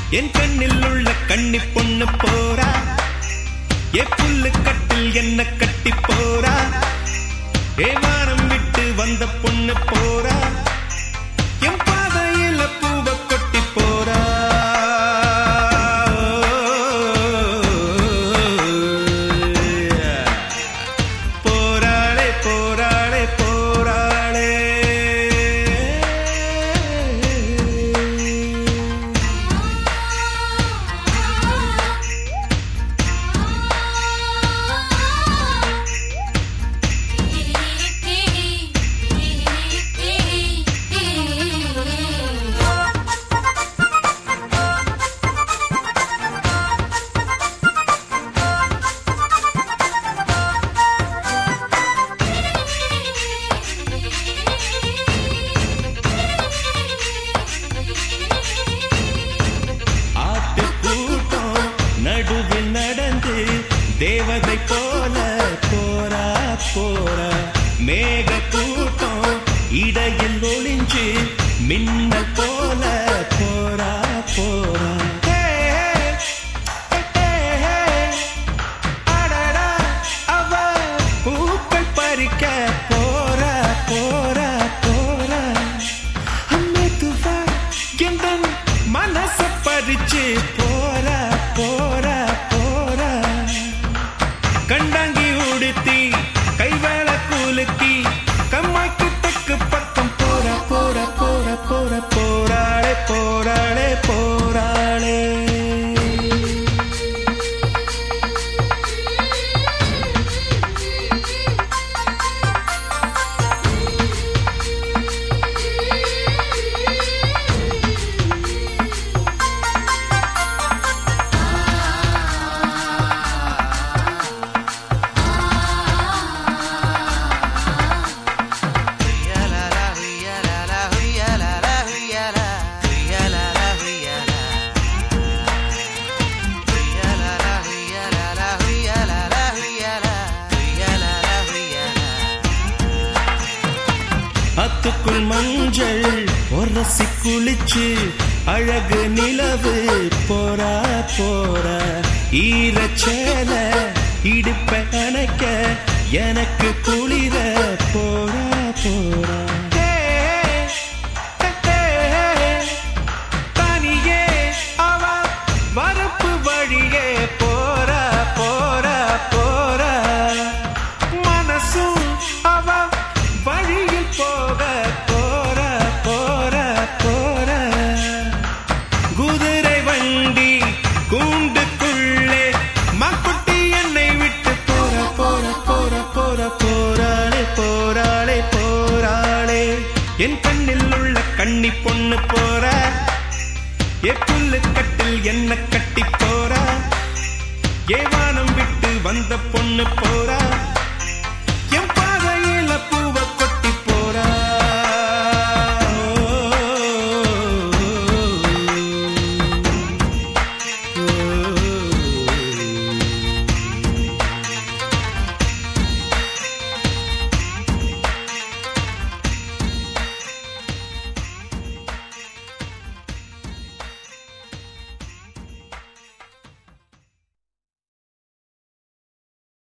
என் கண்ணில் உள்ள கண்ணி பொண்ணு போறா ஏ புல்லு கட்டில் என்ன கட்டி போறா ஏ வாரம் விட்டு வந்த பொண்ணு போறா என் பாதையில பூவ கொட்டி போறா போராளே போராளே போராளே ஆட்டு கூட்டம் நடுவில் நடந்து தேவதை போல போரா போரா மேக கூட்டம் இடையில் ஒளிஞ்சு மின்னல் போல போரா போரா ஹே, ஹே, ஹே, ஹே. அடடா, அவ பூக்கள் பறிக்க போறா போறா போறா அம்மெதுவா எந்தன் மனச பறிச்சு போறா போறா போறா கண்டாங்கி உடுத்தி கைவேள கூலுக்கி கம்மாய்க்கு தெக்கு பக்கம் போறா போறா போறா போறா போராளே போராளே போராளே அத்துக்குள் மஞ்சள் உரசி குளிச்சு அழகு நிலவு போறா போறா ஈரச்சேல இடுப்ப அணைக்க எனக்கு குளிர போறா போறா ஹே, ஹே, ஹே. தனியே அவ வரப்பு வழியே போறா போறா போறா மனசும் அவ வழியில் போக போறா போறா போறா குதிரை வண்டி கூண்டுக்குள்ளே மக்குட்டி என்னை விட்டு போற போற போற போற போராளே போராளே போராளே என் கண்ணில் உள்ள கண்ணி பொண்ணு போற ஏ புல்லு கட்டில் என்ன கட்டி போறா ஏ வானம் விட்டு வந்த பொண்ணு போறா